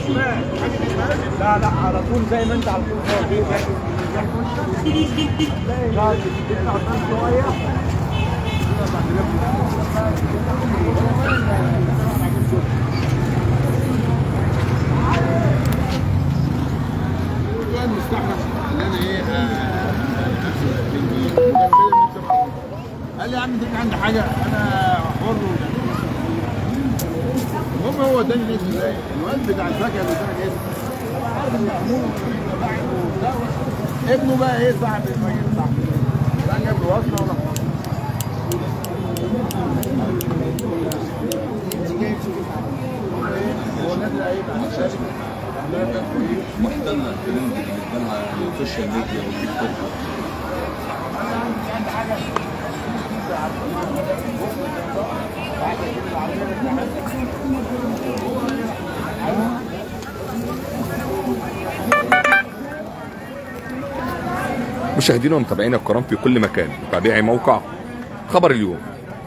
لا لا على طول زي ما انت على طول فاضي لا تطلع قدام شويه الواد مستحرم ان انا ايه آه، اخد 2000 جنيه وكان بيقول لي 7 قال لي يا عم انت في عندي حاجه انا حر المهم هو اداني الاسم ازاي الواد بتاع الفاكهه اللي اداني الاسم ابنه بقى ايه صاحب الراجل صاحبي كان جاب له وصله ولا هو نازل هيبقى شارك محتلة ترند بالنسبة لها السوشيال ميديا والتيك توك مشاهدينا ومتابعينا الكرام في كل مكان متابعي موقع خبر اليوم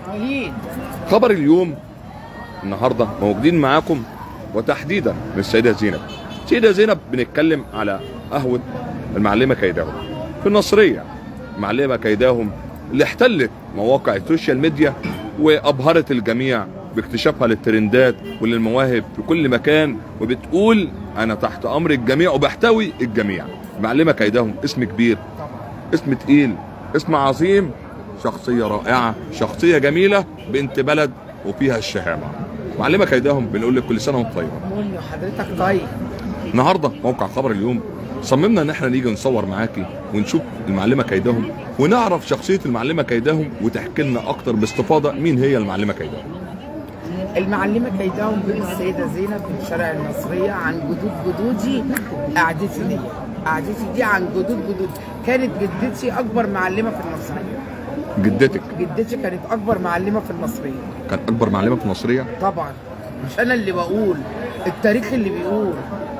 خبر اليوم النهارده موجودين معاكم وتحديدا من السيده زينب السيده زينب بنتكلم على قهوه المعلمه كيداهم في النصريه معلمه كيداهم اللي احتلت مواقع السوشيال ميديا وابهرت الجميع باكتشافها للترندات وللمواهب في كل مكان وبتقول انا تحت امر الجميع وبحتوي الجميع معلمه كيداهم اسم كبير اسم تقيل اسم عظيم شخصيه رائعه شخصيه جميله بنت بلد وفيها الشهامه معلمه كيداهم بنقول لك كل سنه وانت طيبه مولي وحضرتك طيب النهارده موقع خبر اليوم صممنا ان احنا نيجي نصور معاكي ونشوف المعلمه كيداهم ونعرف شخصيه المعلمه كيداهم وتحكي لنا اكتر باستفاضه مين هي المعلمه كيداهم المعلمة كيداهم بنت السيدة زينب من شارع المصرية عن جدود جدودي قعدتي دي قعدتي دي عن جدود جدود كانت جدتي أكبر معلمة في المصرية جدتك جدتي كانت أكبر معلمة في المصرية كان اكبر معلمه في المصريه طبعا مش أنا اللي بقول التاريخ اللي بيقول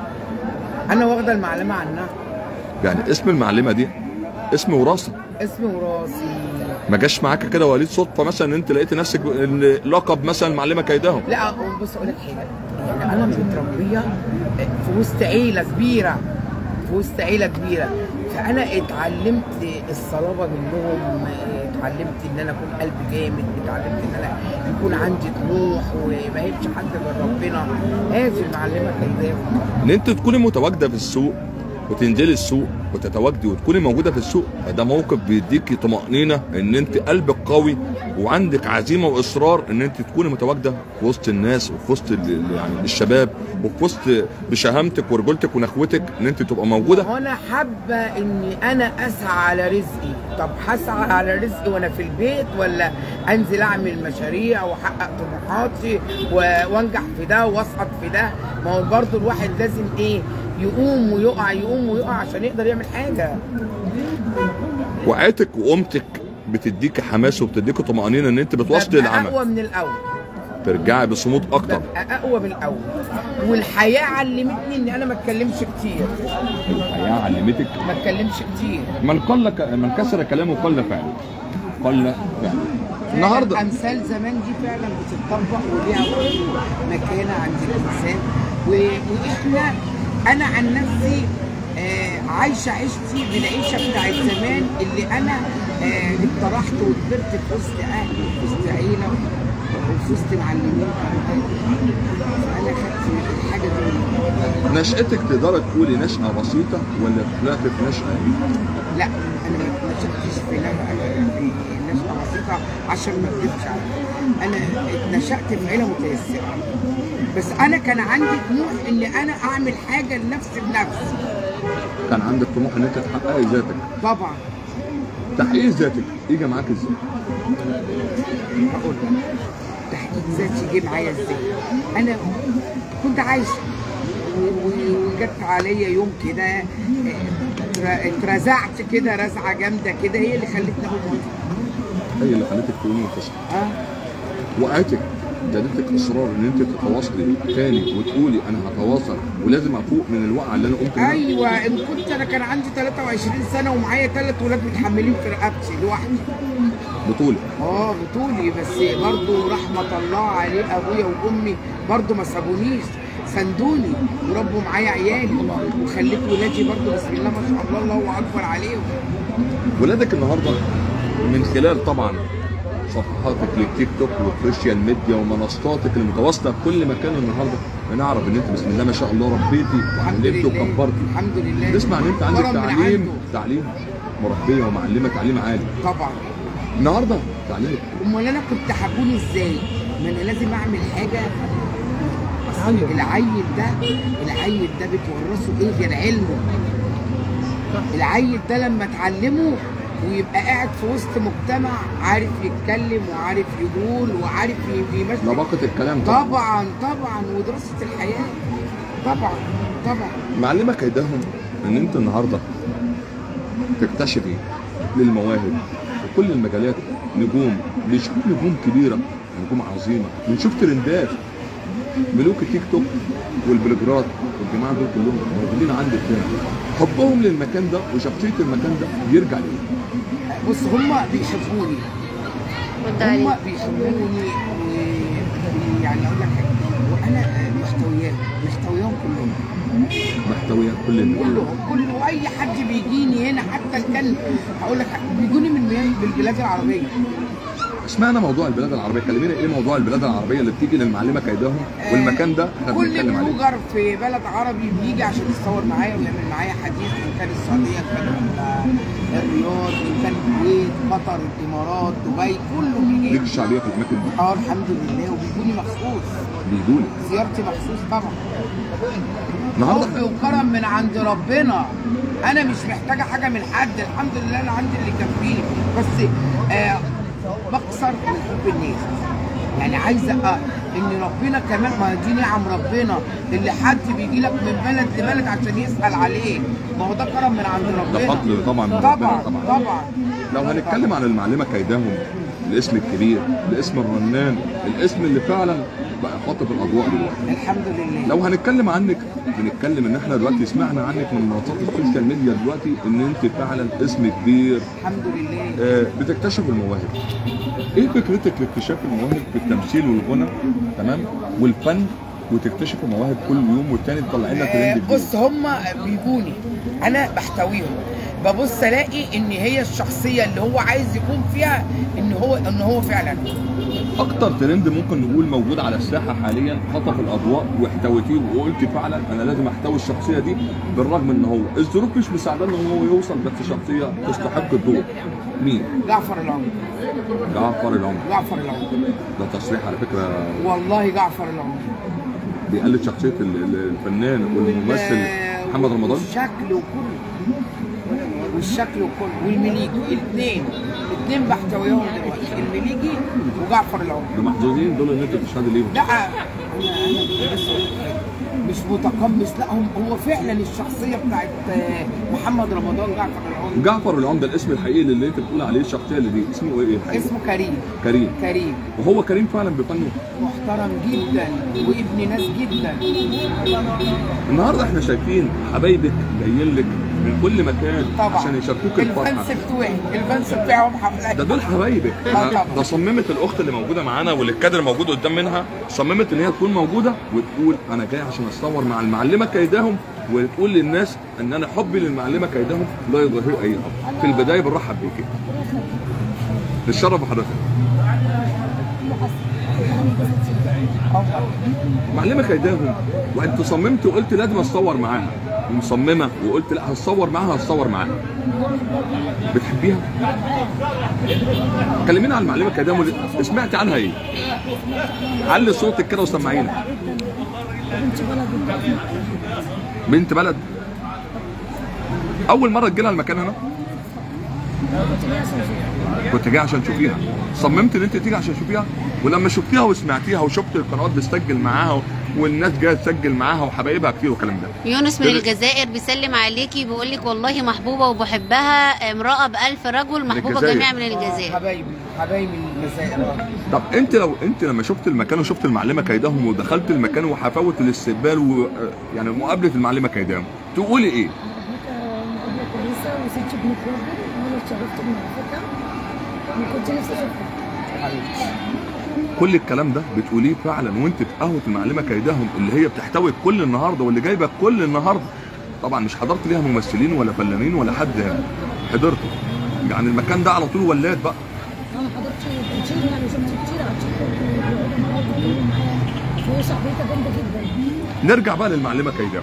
أنا واخدة المعلمة عنها يعني اسم المعلمه دي اسم وراثه اسمي وراسي ما جاش معاك كده وليد صدفه مثلا ان انت لقيت نفسك ان لقب مثلا معلمه كيداهم لا بص اقول لك حاجه يعني انا متربيه في وسط عيله كبيره في وسط عيله كبيره فانا اتعلمت الصلابه منهم اتعلمت ان انا اكون قلبي جامد اتعلمت ان انا يكون عندي طموح وما هيبش حد غير ربنا هذه المعلمه كيداهم ان انت تكوني متواجده في السوق وتنزلي السوق وتتواجدي وتكوني موجوده في السوق فده موقف بيديكي طمانينه ان انت قلبك قوي وعندك عزيمه واصرار ان انت تكوني متواجده في وسط الناس وفي وسط ال- يعني الشباب وفي وسط بشهامتك ورجولتك ونخوتك ان انت تبقى موجوده وانا حابه اني انا اسعى على رزقي طب هسعى على رزقي وانا في البيت ولا انزل اعمل مشاريع واحقق طموحاتي و- وانجح في ده واسقط في ده ما هو برضه الواحد لازم ايه يقوم ويقع يقوم ويقع عشان يقدر يعمل حاجه وقعتك وقومتك بتديكي حماس وبتديكي طمانينه ان انت بتواصلي ببقى اقوى العمل من الاول ترجعي بصمود اكتر ببقى اقوى من الاول والحياه علمتني ان انا ما اتكلمش كتير الحياه علمتك ما اتكلمش كتير من قل ك... من كسر كلامه قل فعله قل فعله النهارده امثال زمان دي فعلا بتطبق وليها برضه مكانه عند الانسان و... واحنا انا عن نفسي آه عايشه عيشتي بالعيشه بتاعت زمان اللي انا آه اتطرحت وكبرت في وسط اهلي وفي وسط عيله وفي وسط معلمين فانا خدت الحاجه دي نشأتك تقدر تقولي نشأة بسيطة ولا طلعت في نشأة لا انا ما نشأتش في نشأة في نشأة بسيطة عشان ما اكذبش عليك انا نشأت في عيلة متيسرة بس انا كان عندي طموح ان انا اعمل حاجة لنفسي بنفسي كان عندك طموح ان انت تحققي ذاتك طبعا تحقيق ذاتك يجي معاك ازاي؟ هقول لك تحقيق ذاتي جه معايا ازاي انا كنت عايشه و- و- وجت عليا يوم كده آه، اتر- اترزعت كده رزعه جامده كده هي اللي خلتني اقوم وأقف. هي اللي خلتك تقومي وتصحي اه وقعتك زادتك اصرار ان انت تتواصلي تاني وتقولي انا هتواصل ولازم افوق من الوقعه اللي انا قمت منها ايوه ان كنت انا كان عندي 23 سنه ومعايا ثلاث ولاد متحملين في رقبتي لوحدي بطولة اه بطولي بس برضه رحمه الله عليه ابويا وامي برضه ما سابونيش سندوني وربوا معايا عيالي وخليت ولادي برضو بسم الله ما شاء الله الله اكبر عليهم ولادك النهارده من خلال طبعا صفحاتك للتيك توك والسوشيال ميديا ومنصاتك المتواصله في كل مكان النهارده بنعرف ان انت بسم الله ما شاء الله ربيتي الحمد وعلمتي لله وكبرتي الحمد لله نسمع ان انت عندك كرم من تعليم عنده. تعليم مربيه ومعلمه تعليم عالي طبعا النهارده تعليمك امال انا كنت هكون ازاي؟ ما انا لازم اعمل حاجه أصل العيل ده العيل ده بتورثه ايه غير علمه العيل ده لما تعلمه ويبقى قاعد في وسط مجتمع عارف يتكلم وعارف يقول وعارف ي- يمشي لباقه الكلام طبعا طبعا طبعا ودراسه الحياه طبعا طبعا معلمه كيدهم ان انت النهارده تكتشفي للمواهب في كل المجالات نجوم بنشوف نجوم كبيره نجوم عظيمه بنشوف ترندات ملوك التيك توك والبلوجرات والجماعه دول كلهم موجودين عندك هنا حبهم للمكان ده وشخصيه المكان ده يرجع ليه بص هما بيحبوني رد هم عليك بيحبوني و- يعني اقول لك حاجه وانا محتوياهم محتوياهم كلهم محتويات كل النجوم كلهم كل واي حد بيجيني هنا حتى اللي كان هقول لك حاجة، بيجوني من من البلاد العربيه اشمعنى موضوع البلاد العربيه كلمينا ايه موضوع البلاد العربيه اللي بتيجي للمعلمه كيدهم والمكان ده احنا كل بنتكلم عليه بلوجر في بلد عربي بيجي عشان يتصور معايا ويعمل معايا حديث ان كان السعوديه ان كان ال- الرياض ان كان الكويت قطر الامارات دبي كله بيجي ليك الشعبيه في الاماكن دي اه الحمد لله وبيجوني مخصوص بيجوا لك زيارتي مخصوص طبعا النهارده حب وكرم من عند ربنا انا مش محتاجه حاجه من حد الحمد لله انا عندي اللي يكفيني بس آه بكسر من حب الناس يعني عايزه آه ان ربنا كمان ما دي نعم ربنا اللي حد بيجي لك من بلد لبلد عشان يسال عليه ما هو ده كرم من عند ربنا ده فضل طبعا من طبعا ربنا طبعا طبعا لو هنتكلم عن المعلمه كيدهم الاسم الكبير الاسم الرنان الاسم اللي فعلا بقى خاطب الاضواء دلوقتي الحمد لله لو هنتكلم عنك بنتكلم ان احنا دلوقتي سمعنا عنك من منصات السوشيال ميديا دلوقتي ان انت فعلا اسم كبير الحمد لله آه، بتكتشف المواهب ايه فكرتك لاكتشاف المواهب في التمثيل والغنى تمام والفن وتكتشف المواهب كل يوم والتاني تطلع لنا آه، ترند جديد بص هم بيجوني انا بحتويهم ببص الاقي ان هي الشخصيه اللي هو عايز يكون فيها ان هو ان هو فعلا اكتر ترند ممكن نقول موجود على الساحه حاليا خطف الاضواء واحتويتيه وقلت فعلا انا لازم احتوي الشخصيه دي بالرغم ان هو الظروف مش مساعده ان هو يوصل بس شخصيه تستحق الضوء مين؟ جعفر العمر جعفر العمر جعفر العمر ده تصريح على فكره والله جعفر العمر بيقلد شخصيه ال- ال- الفنان والممثل وال- محمد رمضان والشكل وكله والشكل وكله والمليجي الاثنين الاثنين بحتويهم دلوقتي المليجي وجعفر العمر ده محظوظين دول ان انت بتشهد ليهم لا انا انا بس أقول لك حاجة. مش متقمص لا هم هو فعلا الشخصيه بتاعت آه، محمد رمضان جعفر العمر جعفر العمده الاسم الحقيقي اللي انت بتقول عليه الشخصيه اللي دي اسمه ايه الحقيقي؟ اسمه كريم كريم كريم وهو كريم فعلا بفنه محترم جدا وابن ناس جدا النهارده احنا شايفين حبايبك جايين لك من كل مكان طبعا عشان يشاركوك الفرحه الفانس بتوعي الفانس بتاعهم حفلات ده دول حبايبك آه طبعا. ده صممت الاخت اللي موجوده معانا واللي الكادر موجود قدام منها صممت ان هي تكون موجوده وتقول انا جاي عشان اتصور مع المعلمه كيداهم وتقول للناس ان انا حبي للمعلمه كيداهم لا يظهر اي امر في البدايه بنرحب بيكي نتشرف بحضرتك معلمه كيداهم وانت صممت وقلت لازم اتصور معاها ومصممه وقلت لا هتصور معاها هتصور معاها بتحبيها؟ كلمينا عن المعلمه كيداهم اللي- سمعتي عنها ايه؟ علي صوتك كده وسمعينا بنت بلد بنت بلد اول مره تجي لها المكان هنا كنت ليا سنة كنت جاي عشان تشوفيها صممت ان انت تيجي عشان تشوفيها ولما شفتيها وسمعتيها وشفت القنوات بتسجل معاها والناس جايه تسجل معاها وحبايبها كتير والكلام ده يونس من دل- الجزائر بيسلم عليكي بيقول لك والله محبوبه وبحبها امراه بألف رجل محبوبه الجزائر. جميعا من الجزائر حبايبي حبايبي الجزائر آه. طب انت لو انت لما شفت المكان وشفت المعلمه كيداهم ودخلت المكان وحفاوه الاستقبال و يعني مقابله المعلمه كيداهم تقولي ايه؟ مقابلة كويسة وست ابن كوبر وأنا اتشرفت بمعرفتها وكنت نفسي أشوفها حبيبتي كل الكلام ده بتقوليه فعلا وانت في قهوه المعلمه كيدهم اللي هي بتحتوي كل النهارده واللي جايبه كل النهارده طبعا مش حضرت ليها ممثلين ولا فنانين ولا حد هنا حضرته يعني المكان ده على طول ولاد بقى انا حضرت كتير يعني شفت كتير على التيك توك وبيقعدوا معايا وهي شعبيتها جامده جدا نرجع بقى للمعلمه كيداهم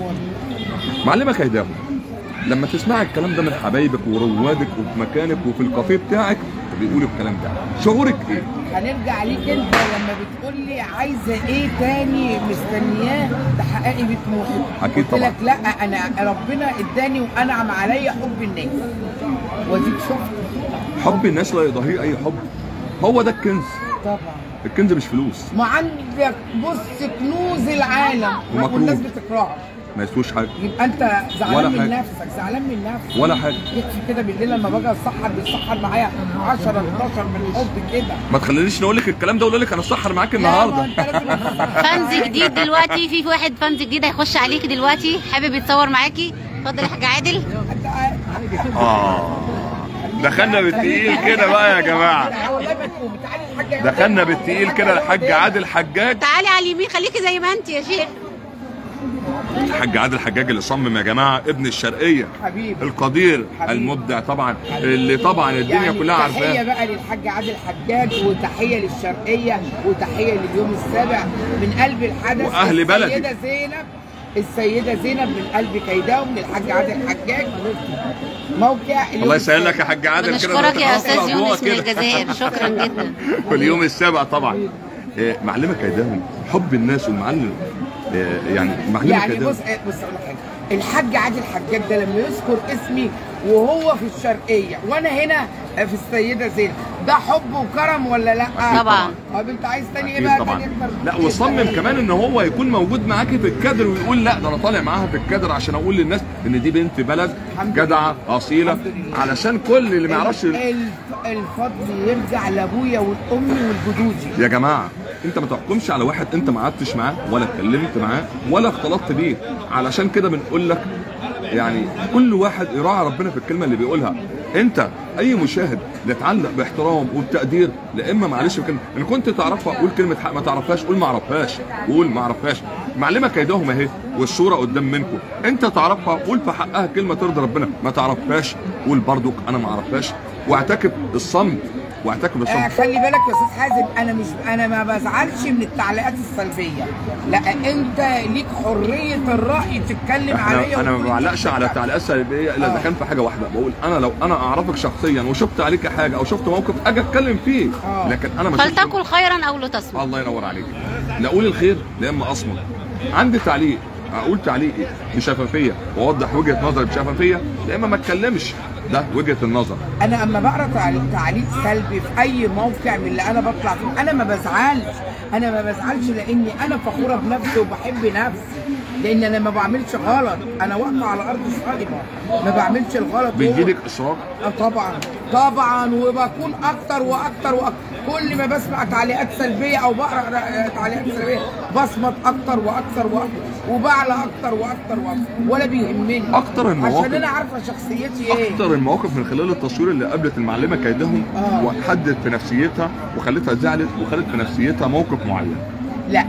معلمه كيداهم لما تسمع الكلام ده من حبايبك وروادك وفي مكانك وفي الكافيه بتاعك بيقولوا الكلام ده شعورك ايه؟ هنرجع ليك انت لما بتقول لي عايزه ايه تاني مستنياه تحققي بيه طموحك أكيد قلت طبعا. لك لا انا ربنا اداني وانعم عليا حب الناس واديك شفت حب الناس لا يضاهيه اي حب هو ده الكنز طبعا الكنز مش فلوس ما عندك بص كنوز العالم ومكروه. والناس بتكرهك ما يسوش حاجه يبقى انت ولا زعلان من حاجة. نفسك زعلان من نفسك ولا حاجه يكفي كده بالليل لما باجي اتسحر بيتسحر معايا 10 12 من حب كده ما تخلينيش نقول لك الكلام ده واقول لك انا السحر معاك لا، ما النهارده انت لازم تتسحر. فانز جديد دلوقتي في واحد فانز جديد هيخش عليكي دلوقتي حابب يتصور معاكي اتفضل يا حاج عادل انت عارف. اه دخلنا بالتقيل كده بقى يا جماعه لا، والله ما تقوم. تعالي الحاج دخلنا بالتقيل كده الحاج عادل حجاج تعالي على اليمين خليكي زي ما انت يا شيخ الحاج عادل حجاج اللي صمم يا جماعه ابن الشرقيه حبيبي القدير حبيبي. المبدع طبعا اللي طبعا الدنيا يعني كلها تحية عارفاه بقى للحاج عادل حجاج وتحية للشرقية وتحية لليوم السابع من قلب الحدث وأهل بلدي. السيدة زينب السيدة زينب من قلب كيداهم للحاج عادل حجاج موقع اليوم الله يسهل لك السابع. يا حاج عادل كده بنشكرك يا بتتحصل استاذ أضواء يونس من كده. الجزائر شكرا جدا واليوم السابع طبعا إيه، معلمه كيداهم حب الناس والمعلم إيه، يعني معلمه يعني كيداهم بص بص اقول لك حاجه الحاج عادل حجاج ده لما يذكر اسمي وهو في الشرقيه وانا هنا في السيده زينب ده حب وكرم ولا لا؟ طبعا. طب انت عايز تاني ايه أكيد بقى طبعا تاني اكتر من لا كده؟ وصمم كمان ان هو يكون موجود معاكي في الكادر ويقول لا ده انا طالع معاها في الكادر عشان اقول للناس ان دي بنت بلد الحمد جدعه لله. اصيله الحمد لله. علشان كل اللي ما يعرفش ال- الف- الفضل يرجع لابويا والام والجدودي يا جماعه انت ما تحكمش على واحد انت ما قعدتش معاه ولا اتكلمت معاه ولا اختلطت بيه علشان كده بنقول لك يعني كل واحد يراعي ربنا في الكلمه اللي بيقولها انت اي مشاهد يتعلق باحترام وبتقدير لا اما معلش في كلمه ان كنت تعرفها قول كلمه حق ما تعرفهاش قول ما اعرفهاش قول ما اعرفهاش معلمه كيدهم اهي والصوره قدام منكم انت تعرفها قول في حقها كلمه ترضي ربنا ما تعرفهاش قول برضك انا ما اعرفهاش واعتكف الصمت واعتكف آه الصمت خلي بالك يا استاذ حازم انا مش انا ما بزعلش من التعليقات السلبيه لا انت ليك حريه الراي تتكلم عليا احنا انا ما وتقول بعلقش أنت على تعليقات سلبيه الا اذا آه. كان في حاجه واحده بقول انا لو انا اعرفك شخصيا وشفت عليك حاجه او شفت موقف اجي اتكلم فيه آه. لكن انا ما شفتش- فلتقل خيرا او لتصمت الله ينور عليك لا اقول الخير لا اما اصمت عندي تعليق اقول تعليقي بشفافيه واوضح وجهه نظري بشفافيه لا اما ما اتكلمش ده وجهه النظر انا اما بقرا تعليق, تعليق سلبي في اي موقع من اللي انا بطلع فيه انا ما بزعلش انا ما بزعلش لاني انا فخوره بنفسي وبحب نفسي لان انا ما بعملش غلط انا واقفه على ارض صلبه ما بعملش الغلط بيجيلك اصرار آه طبعا طبعا وبكون اكتر واكتر واكتر كل ما بسمع تعليقات سلبيه او بقرا آه، تعليقات سلبيه بصمت اكتر واكتر واكتر وبعلى اكتر واكتر واكتر ولا بيهمني أكتر المواقف- عشان انا عارفه شخصيتي ايه اكتر المواقف من خلال التصوير اللي قابلت المعلمه كيدهم آه. وحدت في نفسيتها وخلتها زعلت وخلت في نفسيتها موقف معين لا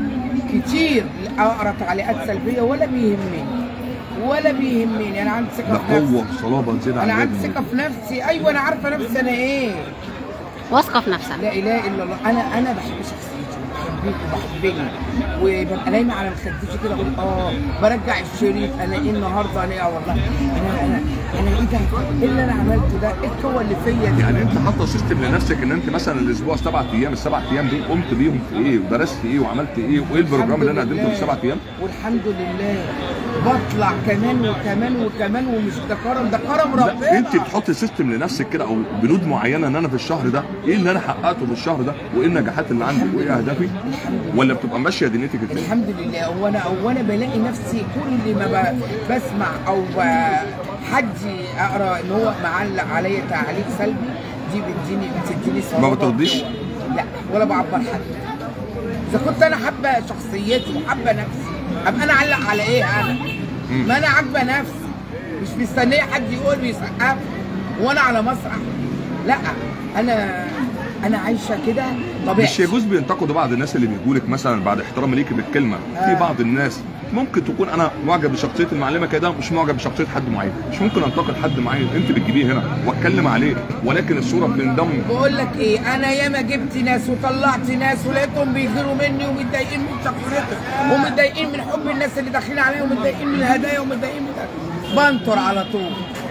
كتير اقرا تعليقات سلبيه ولا بيهمني ولا بيهمني انا عندي ثقه ده في نفسي قوه صلابه زياده انا عن عندي اللازم. ثقه في نفسي ايوه انا عارفه نفسي انا ايه واثقه في نفسها لا اله الا الله انا انا بحب شخصيتي وبحبك وبحبني وببقى نايمه على مخدتي كده اقول اه برجع الشريط انا ايه النهارده انا ايه والله انا انا انا ايه ده ايه اللي انا عملته ده ايه القوه اللي فيا دي يعني انت حاطه سيستم لنفسك ان انت مثلا الاسبوع سبعة ايام السبع ايام دول قمت بيهم في ايه ودرست ايه وعملت ايه وايه البروجرام اللي انا الحمد قدمته في لله. السبع ايام والحمد لله بطلع كمان وكمان وكمان ومش ده كرم ده كرم لا ربنا انت بتحطي سيستم لنفسك كده او بنود معينه ان انا في الشهر ده ايه اللي انا حققته في الشهر ده وايه النجاحات اللي عندي وايه اهدافي ولا بتبقى ماشيه دنيتك ازاي الحمد لله وانا وانا بلاقي نفسي كل ما ب- بسمع او ب- حد اقرا ان هو معلق عليا تعليق سلبي دي بتديني بتديني صعوبه ما بترضيش؟ لا ولا بعبر حد اذا كنت انا حابه شخصيتي وحابه نفسي ابقى انا اعلق على ايه انا ما انا عاجبه نفسي مش مستنيه حد يقول لي يسقف وانا على مسرح لا انا انا عايشه كده مش طبيعتي يجوز بينتقدوا بعض الناس اللي بيجوا لك مثلا بعد احترامي ليكي بالكلمه في آه. بعض الناس ممكن تكون انا معجب بشخصيه المعلمه كده مش معجب بشخصيه حد معين مش ممكن انتقد حد معين انت بتجيبيه هنا واتكلم عليه ولكن الصوره بتنضم بقول لك ايه انا ياما جبت ناس وطلعت ناس ولقيتهم بيغيروا مني ومتضايقين من شخصيتي ومتضايقين من حب الناس اللي داخلين عليا ومتضايقين من الهدايا ومتضايقين من ده. بنطر على طول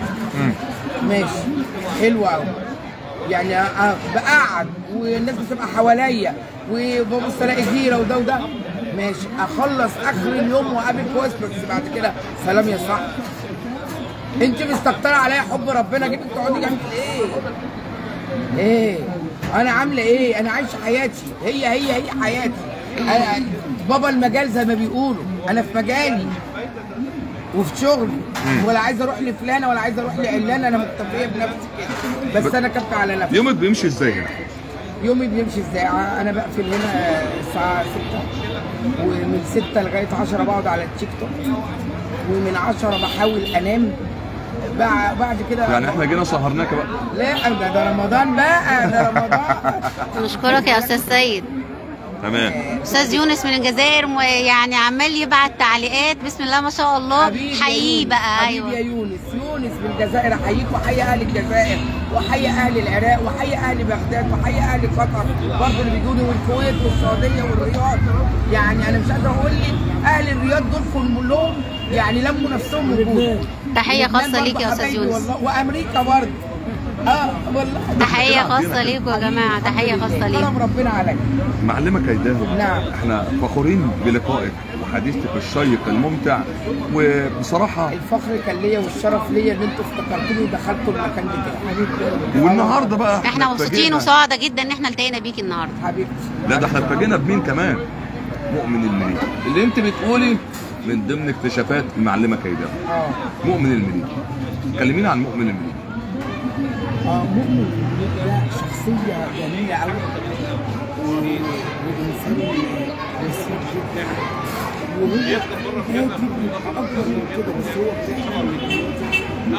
ماشي حلو قوي يعني أ- بقعد والناس بتبقى حواليا وببص الاقي غيره وده وده ماشي اخلص اخر اليوم واقابل كويس بس بعد كده سلام يا صاحبي انت مستكتره عليا حب ربنا جيتك تقعدي جنبي ليه؟ ايه انا عامله ايه انا عايشه حياتي هي هي هي حياتي أنا بابا المجال زي ما بيقولوا انا في مجالي وفي شغلي ولا عايز اروح لفلانه ولا عايز اروح لعلانه انا مكتفيه بنفسي كده بس انا كفي على نفسي يومك بيمشي ازاي هنا يومي بيمشي ازاي انا بقفل هنا الساعه 6 ومن 6 لغايه 10 بقعد على التيك توك ومن 10 بحاول انام بع- بعد كده يعني احنا جينا سهرناك بقى لا ده, ده رمضان بقى ده رمضان نشكرك يا استاذ سيد تمام استاذ يونس من الجزائر م- يعني عمال يبعت تعليقات بسم الله ما شاء الله حبيبي يا حقيقي يونس، بقى حبيبي يا ايوه يونس يونس من الجزائر احييك واحيي اهل الجزائر واحيي اهل العراق واحيي اهل بغداد واحيي اهل قطر برضه اللي بيجوا لي والكويت والسعوديه والرياض يعني انا مش قادر اقول لك اهل الرياض دول كلهم يعني لموا نفسهم وجود تحية لبنان خاصة برضه ليك يا أستاذ حبايبي يونس. والله وامريكا برضه اه والله تحية خاصة ليكم يا جماعة تحية خاصة كرم ليكم ربنا عليك معلمة كيداهم نعم. احنا فخورين بلقائك وحديثك الشيق الممتع وبصراحة الفخر كان ليا والشرف ليا ان انتوا افتكرتوني ودخلتوا المكان بتاعي والنهارده بقى احنا مبسوطين اتفاجئنا- وسعداء جدا ان احنا التقينا بيكي النهارده حبيبتي لا ده احنا اتفاجئنا بمين كمان مؤمن المليك اللي انت بتقولي من ضمن اكتشافات المعلمة كيداهم اه مؤمن المليك كلمينا عن مؤمن المليك اه مؤمن ده شخصية جميلة أوي و- وإنسان بسيط جدا وهو قادر يبقى أكبر من كده بس هو بتاعه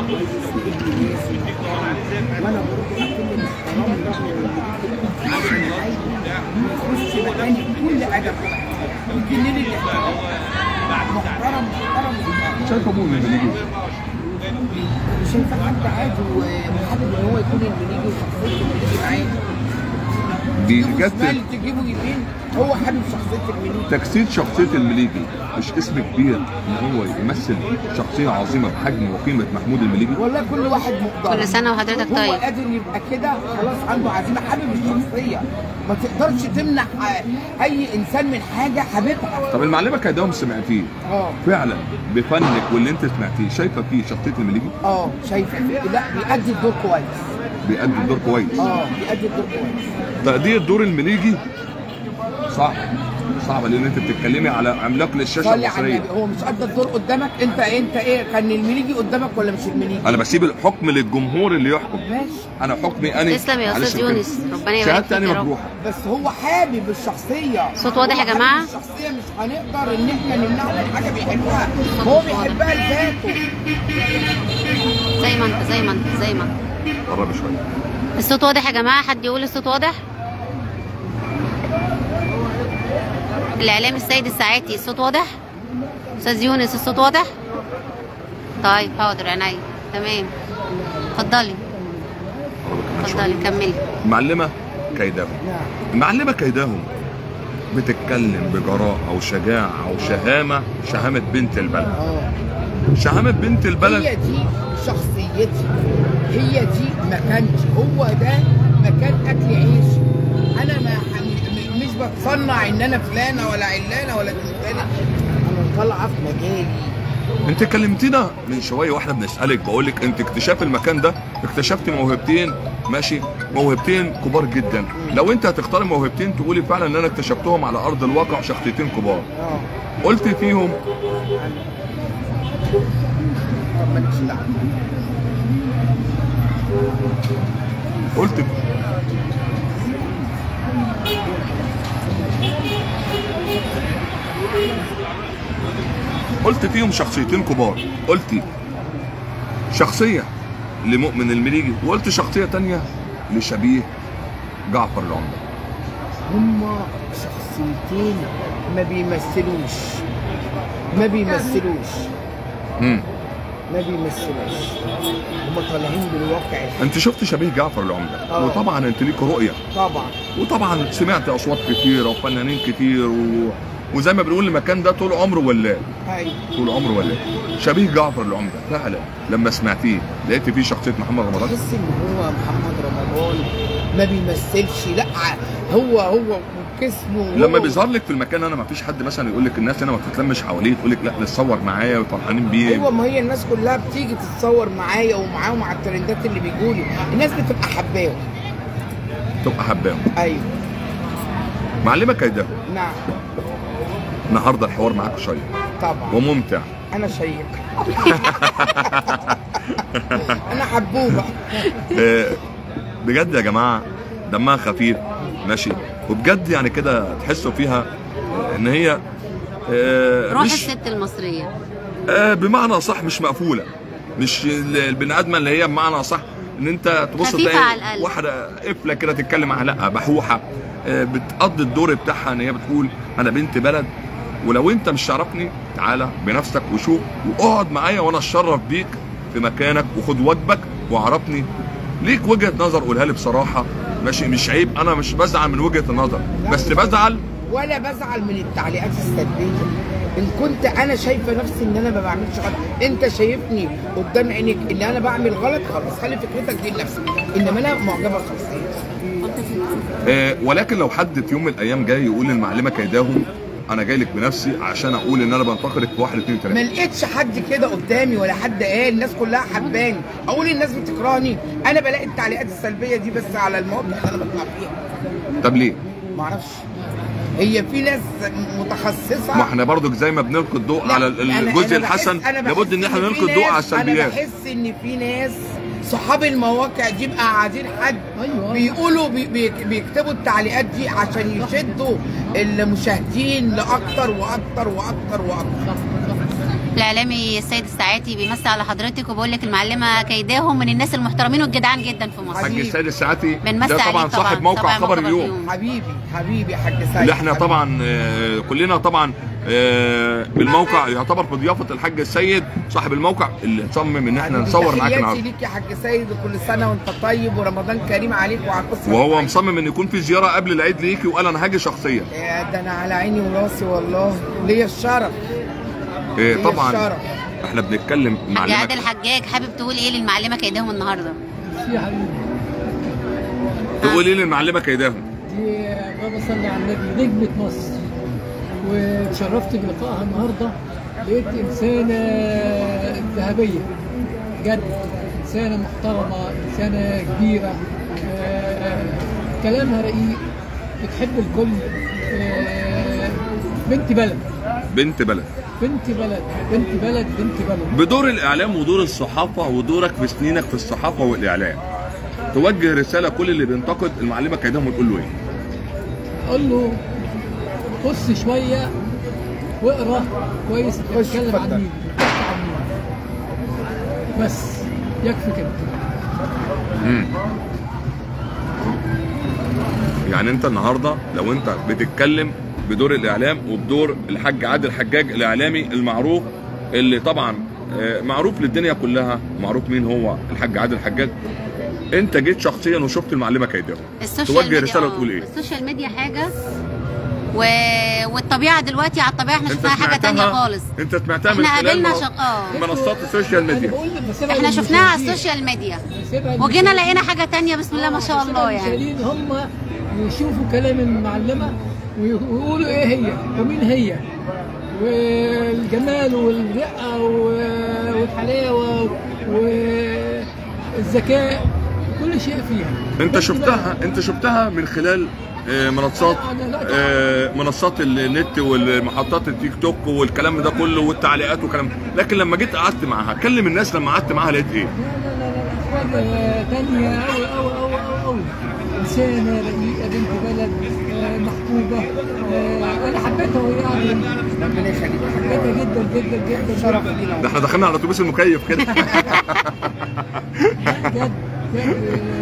وأنا برضه أكل الاحترام ده عشان عايز يخش مكان كل أدب يجنن الاحترام محترم محترم محترم شايفه مؤمن المليك شايفه حد عادي وحابب ان هو يكون المليجي وشخصيته المليجي معاه دي تجيبه جت شمال تجيبه يمين هو حابب شخصيه المليجي تجسيد شخصية المليجي مش اسم كبير ان هو يمثل شخصية عظيمة بحجم وقيمة محمود المليجي والله كل واحد مقدر كل سنة وحضرتك هو طيب قادر يبقى كده خلاص عنده عزيمه حابب الشخصيه ما تقدرش تمنع اي انسان من حاجه حاببها طب المعلمة كيداهم سمعتيه اه فعلا بفنك واللي انت سمعتيه شايفة فيه شخصية المليجي اه شايفه لا بيأدي الدور كويس بيأدي الدور كويس اه بيأدي الدور كويس تأدية دور المليجي صعب صعب لان انت بتتكلمي على عملاق للشاشة صلي على المصرية النبي هو مش قد الدور قدامك انت انت ايه كان المليجي قدامك ولا مش المليجي انا بسيب الحكم للجمهور اللي يحكم ماشي انا حكمي انا تسلم يا معلش أستاذ كده. يونس ربنا يبارك شهادتي فيك انا يا رب مجروحة بس هو حابب الشخصية صوت واضح يا هو جماعة؟ حابب الشخصية مش هنقدر ان احنا نمنعه من حاجة بيحبها هو بيحبها لذاته زي ما انت زي ما انت زي ما انت قربي شوية الصوت واضح يا جماعة حد يقول الصوت واضح الإعلام السيد الساعاتي الصوت واضح أستاذ يونس الصوت واضح طيب حاضر عينيا تمام اتفضلي اتفضلي كملي معلمة كيداهم نعم المعلمة كيداهم بتتكلم بجراءة وشجاعة وشهامة شهامة بنت البلد اه شهامة بنت هي البلد دي شخصيتي هي دي مكانتي هو ده مكان اكل عيش انا ما ح- م- مش بتصنع ان انا فلانه ولا علانه ولا تلتانه انا طالعه في مجالي انت كلمتينا من شوية واحنا بنسألك بقولك انت اكتشاف المكان ده اكتشفت موهبتين ماشي موهبتين كبار جدا لو انت هتختار موهبتين تقولي فعلا ان انا اكتشفتهم على ارض الواقع شخصيتين كبار اه قلت فيهم طب مالكش دعوه قلت قلت فيهم شخصيتين كبار قلت شخصية لمؤمن المليجي وقلت شخصية تانية لشبيه جعفر العمده هما شخصيتين ما بيمثلوش ما بيمثلوش امم ما بيمثلوش هما طالعين بالواقع الحقيقي انت شفت شبيه جعفر العمده آه. وطبعا انت ليك رؤيه طبعا وطبعا سمعت اصوات كتيره وفنانين كتير و... وزي ما بنقول المكان ده طول عمره ولا ايوه طول عمره ولا شبيه جعفر العمده فعلا لما سمعتيه لقيت فيه شخصيه محمد رمضان تحس ان هو محمد رمضان ما بيمثلش لا هو هو جسمه لما هو- بيظهر لك في المكان انا ما فيش حد مثلا يقول لك الناس هنا ما بتتلمش حواليه تقول لك لا نتصور معايا وفرحانين بيه ايوه ما هي الناس كلها بتيجي تتصور معايا ومعاهم على الترندات اللي بيجولي الناس بتبقى حباهم تبقى حباهم ايوه معلمه كيده نعم النهارده الحوار معاك شيق طبعا وممتع انا شيق انا حبوبه آه، بجد يا جماعه دمها خفيف ماشي وبجد يعني كده تحسوا فيها ان هي آه، روح مش الست المصريه آه، بمعنى صح مش مقفوله مش ال- البني ادمه اللي هي بمعنى صح ان انت تبص خفيفة تلاقي على القلب. واحده قفله كده تتكلم معاها لا بحوحه آه، بتقضي الدور بتاعها ان هي بتقول انا بنت بلد ولو انت مش تعرفني تعالى بنفسك وشوف واقعد معايا وانا اتشرف بيك في مكانك وخد واجبك وعرفني ليك وجهه نظر قولها لي بصراحه ماشي مش عيب انا مش بزعل من وجهه النظر بس بزعل ولا بزعل من التعليقات السلبيه ان كنت انا شايفه نفسي ان انا ما بعملش غلط انت شايفني قدام عينيك ان انا بعمل غلط خلاص خلي فكرتك دي لنفسك انما انا معجبه بشخصيتي آه، ولكن لو حد في يوم من الايام جاي يقول المعلمه كيداهم انا جاي لك بنفسي عشان اقول ان انا بنتقدك في واحد اتنين ما تلاته لقيتش حد كده قدامي ولا حد قال الناس كلها حباني اقول الناس بتكرهني انا بلاقي التعليقات السلبيه دي بس على المواقع اللي انا بطلع فيها طب ليه؟ ما اعرفش هي في ناس متخصصه ما احنا برضو زي ما بنلقي الضوء لا، على ال- أنا- الجزء أنا بحس- الحسن أنا بحس لابد ان احنا في نلقي الضوء على ناس- انا السلبيات بحس ان في ناس صحاب المواقع دي بقى قاعدين حد أيوة. بيقولوا بي بي بيكتبوا التعليقات دي عشان يشدوا المشاهدين لاكتر واكتر واكتر واكتر الاعلامي السيد الساعاتي بيمسي على حضرتك وبيقول لك المعلمه كيداهم من الناس المحترمين والجدعان جدا في مصر حاج حبيبي. السيد الساعاتي بنمسي ده طبعا عليه صاحب موقع طبعاً خبر اليوم حبيبي حبيبي حاج سيد اللي احنا حبيبي. طبعا آه، كلنا طبعا آه، بالموقع يعتبر في ضيافه الحاج السيد صاحب الموقع اللي صمم ان احنا حبيبي، نصور معاك تحياتي النهارده ليك يا حاج سيد وكل سنه وانت طيب ورمضان كريم عليك وعلى القصه وهو الطيبة. مصمم ان يكون في زياره قبل العيد ليكي وقال انا هاجي شخصيا يا ده انا على عيني وراسي والله ليا الشرف آه، ليا طبعا الشرف احنا بنتكلم حاج معلمك عادل حجاج حابب تقول ايه للمعلمه كيداهم النهارده في حبيبي تقول ايه للمعلمه كيداهم دي بابا صلي على النبي نجمة مصر وتشرفت بلقائها النهارده لقيت إنسانة ذهبية بجد إنسانة محترمة إنسانة كبيرة آه، كلامها رقيق بتحب الكل آه، بنت بلد بنت بلد بنت بلد بنت بلد بنت بلد بدور الاعلام ودور الصحافه ودورك في سنينك في الصحافه والاعلام توجه رساله كل اللي بينتقد المعلمه كيداهم وتقول له ايه قول له بص شويه واقرا كويس انت خش بتتكلم عن اتفضل. مين بتحكي عن مين بس يكفي كده مم. يعني انت النهارده لو انت بتتكلم بدور الاعلام وبدور الحاج عادل حجاج الاعلامي المعروف اللي طبعا آه، معروف للدنيا كلها معروف مين هو الحاج عادل حجاج انت جيت شخصيا وشفت المعلمه كيداهم السوشيال توجه ميديا رساله آه، وتقول ايه السوشيال ميديا حاجه و... والطبيعه دلوقتي على الطبيعه احنا انت شفناها حاجه تانية سمعتها خالص انت سمعتها من احنا خلال قابلنا منص- شق... اه منصات السوشيال انا ميديا بقول بسيبها احنا شفناها على للمشاهدين. السوشيال ميديا بسيبها وجينا للمشاهدين. لقينا حاجه تانية بسم الله ما شاء الله يعني المشاهدين هم يشوفوا كلام المعلمه ويقولوا ايه هي ومين هي والجمال والرقه و- والحلاوه والذكاء كل شيء فيها انت بس شفتها انت شفتها من خلال آه، منصات لا، لا، لا. آه، منصات النت والمحطات التيك توك والكلام ده كله والتعليقات والكلام ده. لكن لما جيت قعدت معاها كلم الناس لما قعدت معاها لقيت ايه لا لا لا لا حاجة تانية أوي أوي أوي أوي أوي إنسانة رقيقة بنت بلد آه، محبوبة آه، أنا حبيتها وهي قاعدة ربنا يخليك حبيتها جدا جدا جدا شرف جدا لينا ده احنا دخلنا على الاتوبيس المكيف كده بجد بجد آه،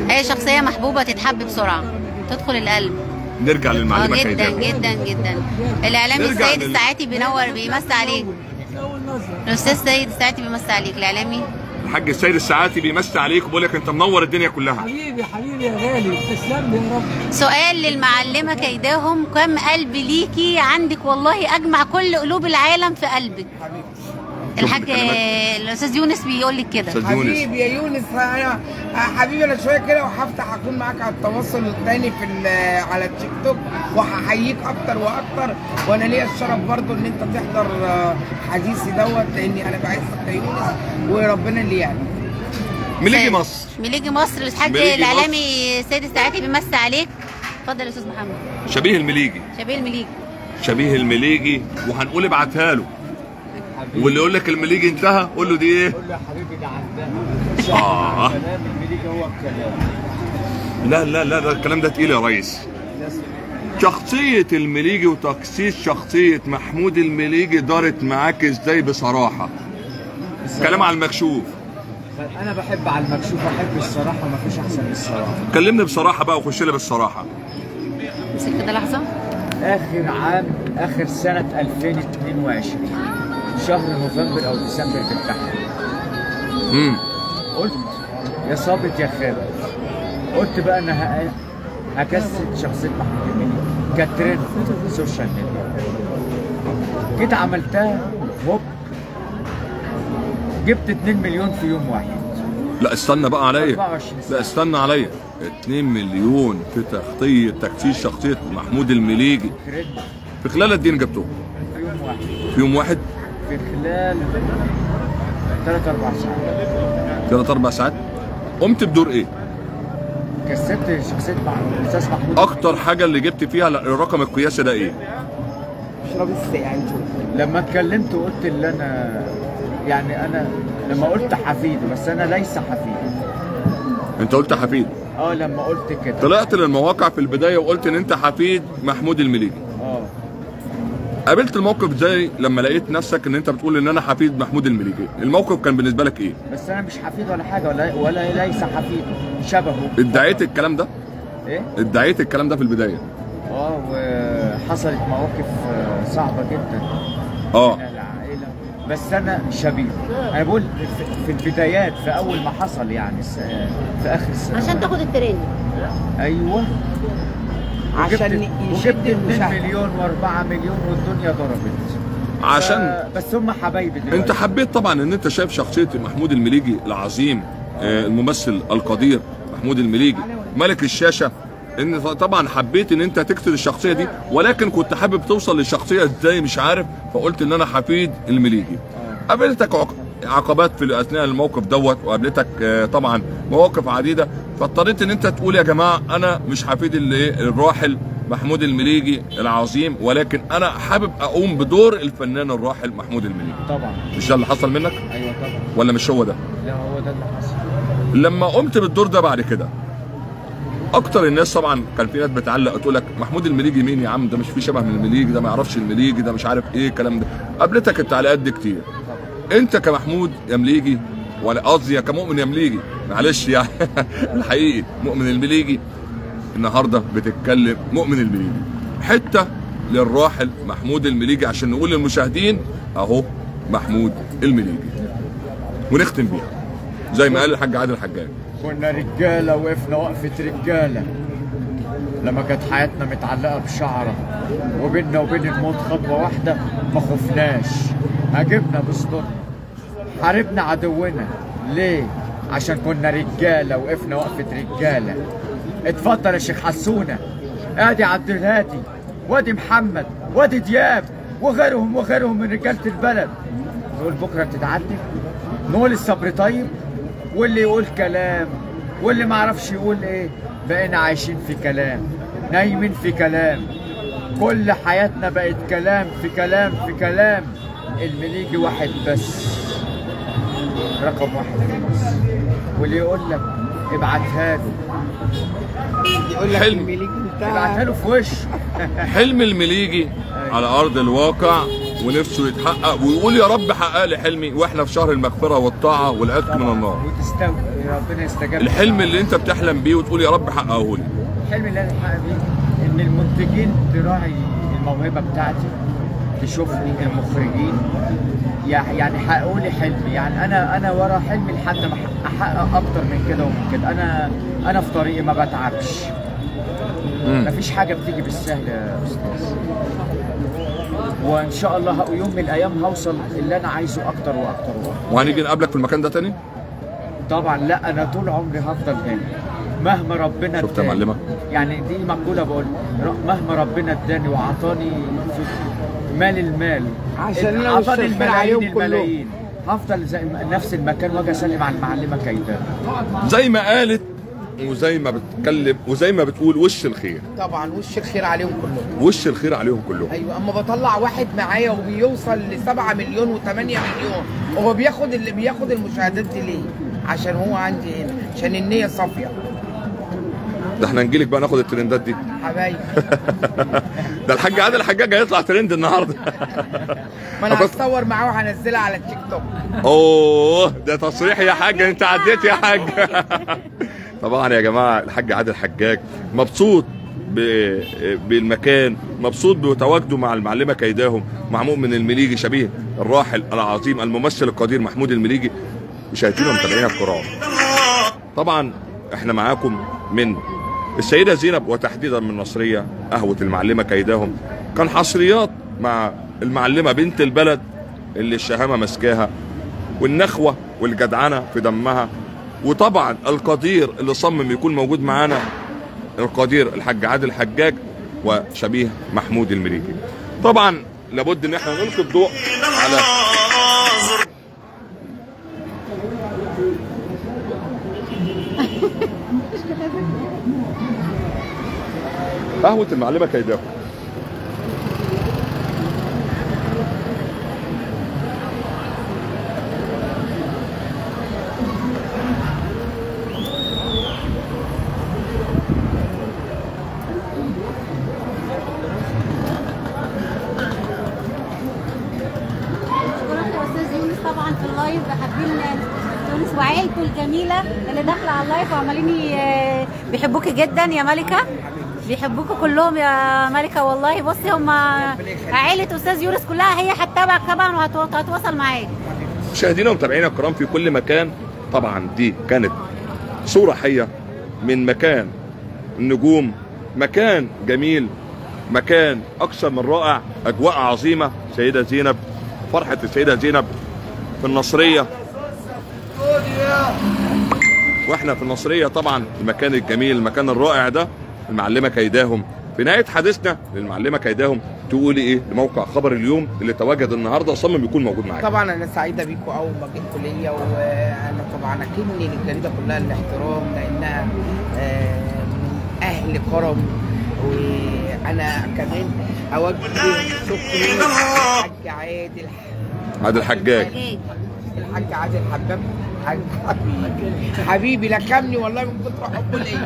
هي شخصيه محبوبه تتحب بسرعه تدخل القلب نرجع اه للمعلمه جدا كيدان جدا جدا الاعلامي نرجع السيد لل- الساعاتي بينور بيمسي عليك اول نظره الاستاذ سيد الساعاتي بيمسي عليك الاعلامي الحاج السيد الساعاتي بيمسي عليك وبيقول لك انت منور الدنيا كلها حبيبي حبيبي يا غالي تسلم لي يا رب سؤال للمعلمه كيداهم كم قلب ليكي عندك والله اجمع كل قلوب العالم في قلبك الحاج الاستاذ يونس بيقول لك كده استاذ يونس حبيبي يا يونس انا حبيبي انا شويه كده وهفتح اكون معاك على التواصل التاني في ال- على التيك توك وهحييك اكتر واكتر وانا ليا الشرف برضو ان انت تحضر آه، حديثي دوت لاني انا بعزك يا يونس وربنا اللي يعني مليجي سيد. مصر مليجي مصر الحاج مليجي الاعلامي السيد الساعاتي بيمسي عليك اتفضل يا استاذ محمد شبيه المليجي شبيه المليجي شبيه المليجي وهنقول ابعتها له واللي يقول لك المليجي انتهى قول له دي ايه قول له يا حبيبي ده عندها اه كلام المليجي هو الكلام لا لا لا ده الكلام ده تقيل يا ريس شخصية المليجي وتخصيص شخصية محمود المليجي دارت معاك ازاي بصراحة كلام على المكشوف انا بحب على المكشوف احب الصراحه ما فيش احسن من الصراحه كلمني بصراحة بقى وخش لي بالصراحة امسك كده لحظه اخر عام اخر سنه 2022 شهر نوفمبر او ديسمبر بالتحديد امم قلت يا صابت يا خابت قلت بقى انا ه- هكسد شخصيه محمود المليجي كترند سوشيال ميديا جيت عملتها هوب جبت 2 مليون في يوم واحد لا استنى بقى عليا 24 لا ساعه استنى عليا 2 مليون في تغطية تكسير شخصية محمود المليجي ترند في خلال قد ايه جبتوه؟ في يوم واحد في يوم واحد في خلال 3 4 ساعات ثلاث اربع ساعات قمت بدور ايه؟ كسبت شخصيه محمود الاستاذ محمود اكتر حاجة اللي جبت فيها الرقم القياسي ده ايه؟ اشرب الساعه نشوف لما اتكلمت وقلت اللي انا يعني انا لما قلت حفيد بس انا ليس حفيد انت قلت حفيد اه لما قلت كده طلعت للمواقع في البداية وقلت ان انت حفيد محمود المليجي اه قابلت الموقف ازاي لما لقيت نفسك ان انت بتقول ان انا حفيد محمود المليجي الموقف كان بالنسبة لك ايه؟ بس انا مش حفيد ولا حاجه ولا ولا ليس حفيد شبهه ادعيت الكلام ده؟ ايه ادعيت الكلام ده في البداية اه وحصلت مواقف آه، صعبه جدا اه من العائله بس انا شبيه انا بقول في- في البدايات في اول ما حصل يعني الس- في اخر السنه عشان تاخد الترند ايوه عشان وجبت يشد وجبت 2 المشاهد مليون و4 مليون والدنيا ضربت عشان ف- بس هم حبايبي دلوقتي انت حبيت طبعا ان انت شايف شخصيه محمود المليجي العظيم آه، الممثل القدير محمود المليجي ملك الشاشه ان ط- طبعا حبيت ان انت تكسر الشخصيه دي ولكن كنت حابب توصل للشخصيه ازاي مش عارف فقلت ان انا حفيد المليجي قابلتك عق- عقبات في اثناء الموقف دوت وقابلتك آه، طبعا مواقف عديده فاضطريت ان انت تقول يا جماعه انا مش حفيد اللي الراحل محمود المليجي العظيم ولكن انا حابب اقوم بدور الفنان الراحل محمود المليجي طبعا مش ده اللي حصل منك ايوه طبعا ولا مش هو ده لا هو ده اللي حصل لما قمت بالدور ده بعد كده اكتر الناس طبعا كان في ناس بتعلق تقول لك محمود المليجي مين يا عم ده مش في شبه من المليجي ده ما يعرفش المليجي ده مش عارف ايه الكلام ده قابلتك التعليقات دي كتير انت كمحمود يا مليجي ولا قصدي يا كمؤمن يا مليجي معلش يعني الحقيقي مؤمن المليجي النهارده بتتكلم مؤمن المليجي حته للراحل محمود المليجي عشان نقول للمشاهدين اهو محمود المليجي ونختم بيها زي ما قال الحاج عادل الحجاج كنا رجاله وقفنا وقفه رجاله لما كانت حياتنا متعلقه بشعره وبيننا وبين الموت خطوه واحده ما خفناش هاجمنا بصدورنا حاربنا عدونا ليه؟ عشان كنا رجاله وقفنا وقفه رجاله اتفضل يا شيخ حسونه ادي عبد الهادي وادي محمد وادي دياب وغيرهم وغيرهم من رجاله البلد نقول بكره بتتعدل نقول الصبر طيب واللي يقول كلام واللي ما عرفش يقول ايه بقينا عايشين في كلام نايمين في كلام كل حياتنا بقت كلام في كلام في كلام المليجي واحد بس رقم واحد في مصر واللي يقول لك ابعتها له يقول لك حلم. المليجي ابعتها بتاع له في وشه حلم المليجي على ارض الواقع ونفسه يتحقق ويقول يا رب حقق لي حلمي واحنا في شهر المغفره والطاعه والعتق من النار وتستوي ربنا يستجاب الحلم اللي انت بتحلم بيه وتقول يا رب حققه لي الحلم اللي انا بحقق بيه ان المنتجين تراعي الموهبه بتاعتي تشوفني المخرجين يع- يعني حققوا لي حلمي يعني انا انا ورا حلمي لحد ما أح- احقق اكتر من كده ومن كده انا انا في طريقي ما بتعبش مفيش حاجه بتيجي بالسهل يا استاذ وان شاء الله ه- يوم من الايام هوصل اللي انا عايزه اكتر واكتر واكتر وهنيجي نقابلك في المكان ده تاني طبعا لا انا طول عمري هفضل هنا مهما ربنا شفت يا اداني. معلمة؟ يعني دي مقوله بقول ر- مهما ربنا اداني وعطاني في مال المال عشان أنا عطاني والشركة عليهم الملايين كلهم. الملايين هفضل زي نفس المكان واجي اسلم على المعلمه كيدان زي ما قالت وزي ما بتتكلم وزي ما بتقول وش الخير طبعا وش الخير عليهم كلهم وش الخير عليهم كلهم ايوه اما بطلع واحد معايا وبيوصل ل 7 مليون و8 مليون هو بياخد اللي بياخد المشاهدات دي ليه؟ عشان هو عندي هنا عشان النية صافية ده احنا نجيلك بقى ناخد الترندات دي حبايبي ده الحاج عادل الحجاج هيطلع ترند النهارده ما انا أبص- هتصور معاه وهنزلها على التيك توك اوه ده تصريح يا حاج انت عديت يا حاج طبعا يا جماعه الحاج عادل حجاج مبسوط ب- بالمكان مبسوط بتواجده مع المعلمه كيداهم مع مؤمن المليجي شبيه الراحل العظيم الممثل القدير محمود المليجي مشاهدينا ومتابعينا الكرام طبعا احنا معاكم من السيدة زينب وتحديدا من نصرية قهوة المعلمة كيداهم كان حصريات مع المعلمة بنت البلد اللي الشهامة مسكاها والنخوة والجدعنة في دمها وطبعا القدير اللي صمم يكون موجود معانا القدير الحاج عادل حجاج وشبيه محمود المليجي طبعا لابد ان احنا نلقي الضوء على قهوة المعلمة كيداهم اشكرك يا استاذ يونس طبعا في اللايف حابين يونس وعيلته الجميله اللي داخله على اللايف وعمالين ي- بيحبوكي جدا يا ملكه بيحبوكوا كلهم يا ملكه والله بصي هم عيله استاذ يونس كلها هي هتتابعك طبعا وهت- وهتتواصل معاك مشاهدينا ومتابعينا الكرام في كل مكان طبعا دي كانت صورة حية من مكان النجوم مكان جميل مكان أكثر من رائع أجواء عظيمة سيدة زينب فرحة السيدة زينب في النصرية واحنا في النصرية طبعا المكان الجميل المكان الرائع ده المعلمة كيداهم في نهاية حديثنا للمعلمة كيداهم تقولي ايه لموقع خبر اليوم اللي تواجد النهارده صمم يكون موجود معاك طبعا انا سعيده بيكم اول ما جيتوا ليا وانا طبعا اكني للجريده كلها الاحترام لانها آه، من اهل كرم وانا كمان اوجه شكري للحاج عادل عادل حجاج الحاج عادل حباب حاج حبيبي حبيبي لكمني والله من كتر حبه ليا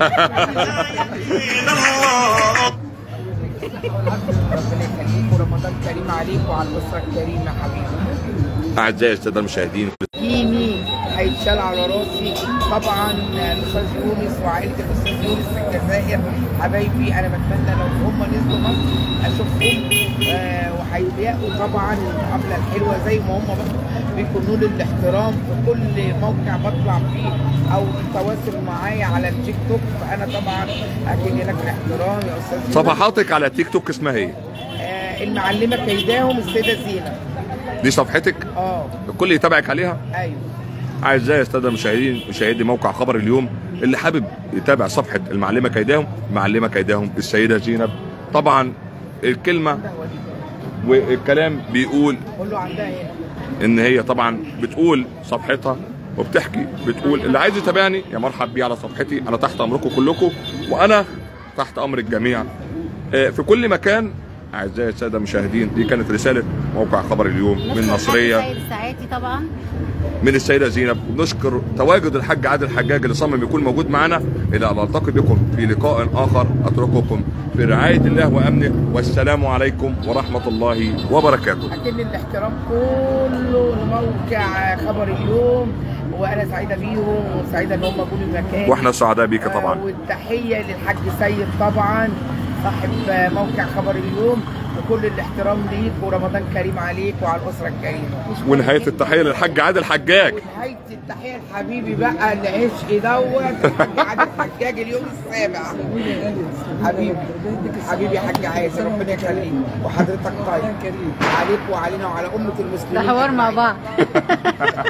ربنا يخليكم رمضان كريم عليكم وعلى الاسره الكريمه حبيبي اعزائي الساده المشاهدين ديني هيتشال على راسي طبعا الاستاذ يونس وعائله الاستاذ يونس في الجزائر حبايبي انا بتمنى لو هم نزلوا مصر اشوفهم آه وهيلاقوا طبعا المقابله الحلوه زي ما هم بقى بيكونوا لي الاحترام في كل موقع بطلع فيه او التواصل معايا على التيك توك فانا طبعا اكن لك الاحترام يا استاذ يونس. صفحاتك على تيك توك اسمها ايه؟ آه المعلمه كيداهم السيده زينب دي صفحتك اه الكل يتابعك عليها ايوه اعزائي الساده المشاهدين مشاهدي موقع خبر اليوم اللي حابب يتابع صفحه المعلمه كيداهم معلمه كيداهم السيده زينب طبعا الكلمه والكلام بيقول كله عندها هنا ان هي طبعا بتقول صفحتها وبتحكي بتقول اللي عايز يتابعني يا مرحب بيه على صفحتي انا تحت امركم كلكم وانا تحت امر الجميع آه، في كل مكان اعزائي الساده المشاهدين دي كانت رساله موقع خبر اليوم من نشكر نصريه الحاج سيد الساعاتي طبعا من السيده زينب وبنشكر تواجد الحاج عادل حجاج اللي صمم يكون موجود معنا الى ان التقي بكم في لقاء اخر اترككم في رعايه الله وامنه والسلام عليكم ورحمه الله وبركاته أكن الاحترام كله لموقع خبر اليوم وانا سعيده بيهم وسعيده ان هم جم المكان واحنا سعداء بيك طبعا آه، والتحيه للحاج سيد طبعا صاحب آه، موقع خبر اليوم وكل الاحترام ليك ورمضان كريم عليك وعلى الاسره الكريمه ونهايه التحيه للحاج عادل حجاج ونهايه التحيه لحبيبي بقى العشق دوت الحاج عادل حجاج اليوم السابع حبيبي حبيبي يا حاج عايز ربنا يخليك وحضرتك طيب عليك وعلينا وعلى امه ده المسلمين حوار مع بعض